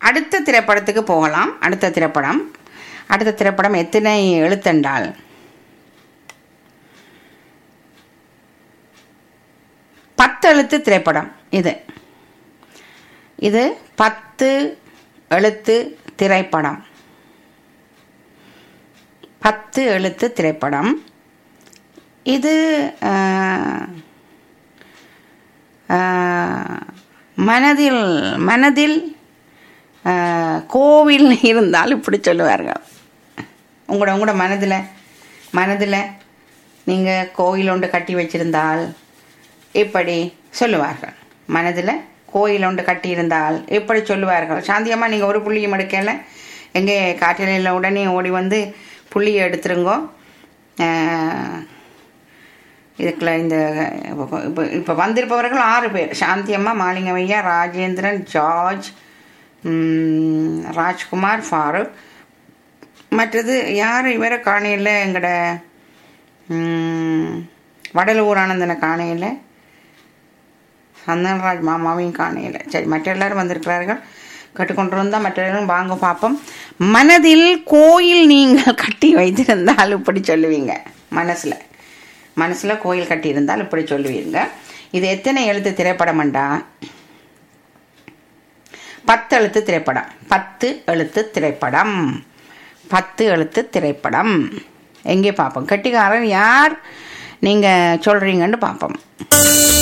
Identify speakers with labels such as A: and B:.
A: அடுத்த திரைப்படத்துக்கு போகலாம் அடுத்த திரைப்படம் அடுத்த திரைப்படம் எத்தனை எழுத்தென்றால் பத்து எழுத்து திரைப்படம் இது இது பத்து எழுத்து திரைப்படம் பத்து எழுத்து திரைப்படம் இது ஆஹ், ஆஹ், மனதில் மனதில் ஆஹ், கோவில் இருந்தால் இப்படி சொல்லுவார்கள் உங்களோட உங்களோட மனதில் மனதில் நீங்கள் கோயில் ஒன்று கட்டி வச்சிருந்தால் இப்படி சொல்லுவார்கள் மனதில் கோயில் ஒன்று கட்டியிருந்தால் இப்படி சொல்லுவார்கள் சாந்தியம்மா நீங்கள் ஒரு புள்ளியும் எடுக்கல எங்கே காட்டிலையில் உடனே ஓடி வந்து புள்ளியை எடுத்துருங்கோ ஆஹ், இதுக்குள்ள இந்த இப்போ இப்போ இப்போ வந்திருப்பவர்கள் ஆறு பேர் சாந்தியம்மா மாலிங்கமையா ராஜேந்திரன் ஜார்ஜ் ம், ராஜ்குமார் ஃபாரூக் மற்றது யார் இவரை காணையில் எங்களோட ம், வடலூர் ஆனந்தனை காணையில் சந்தனராஜ் மாமாவையும் காணையில் சரி மற்ற எல்லாரும் வந்திருக்கிறார்கள் கட்டுக்கொண்டு வந்தால் மற்ற எல்லாரும் வாங்க பார்ப்போம் மனதில் கோயில் நீங்கள் கட்டி வைத்திருந்தால் இப்படி சொல்லுவீங்க மனசில் மனசில் கோயில் கட்டியிருந்தால் இப்படி சொல்லுவீங்க இது எத்தனை எழுத்து திரைப்படம்ண்டா பத்து எழுத்து திரைப்படம் பத்து எழுத்து திரைப்படம் பத்து எழுத்து திரைப்படம் எங்கே பார்ப்போம் கெட்டிக்காரன் யார் நீங்கள் சொல்கிறீங்கன்னு பார்ப்போம்